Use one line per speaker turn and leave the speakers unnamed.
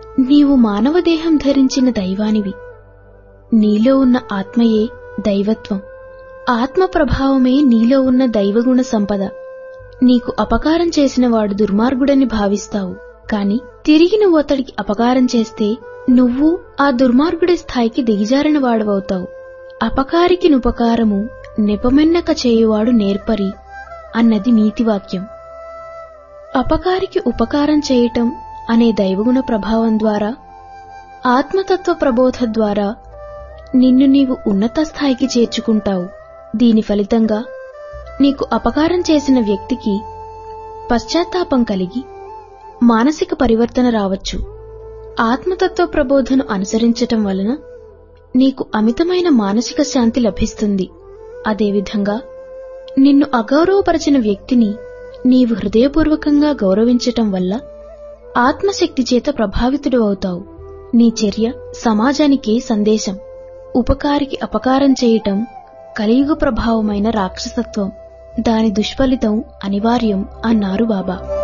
నీవు మానవ దేహం ధరించిన దైవానివి నీలో ఉన్న ఆత్మయే దైవత్వం ఆత్మ ప్రభావమే నీలో ఉన్న దైవగుణ సంపద నీకు అపకారం చేసిన వాడు దుర్మార్గుడని భావిస్తావు కాని తిరిగి నువ్వు అతడికి అపకారం చేస్తే నువ్వు ఆ దుర్మార్గుడి స్థాయికి దిగజారిన వాడవవుతావు అపకారికి నుపకారము నెపమెన్నక చేయువాడు నేర్పరి అన్నది నీతివాక్యం అపకారికి ఉపకారం చేయటం అనే దైవగుణ ప్రభావం ద్వారా ఆత్మతత్వ ప్రబోధ ద్వారా నిన్ను నీవు ఉన్నత స్థాయికి చేర్చుకుంటావు దీని ఫలితంగా నీకు అపకారం చేసిన వ్యక్తికి పశ్చాత్తాపం కలిగి మానసిక పరివర్తన రావచ్చు ఆత్మతత్వ ప్రబోధను అనుసరించటం వలన నీకు అమితమైన మానసిక శాంతి లభిస్తుంది అదేవిధంగా నిన్ను అగౌరవపరిచిన వ్యక్తిని నీవు హృదయపూర్వకంగా గౌరవించటం వల్ల ఆత్మశక్తి చేత ప్రభావితుడు అవుతావు నీ చర్య సమాజానికే సందేశం ఉపకారికి అపకారం చేయటం కలియుగ ప్రభావమైన రాక్షసత్వం దాని దుష్ఫలితం అనివార్యం అన్నారు బాబా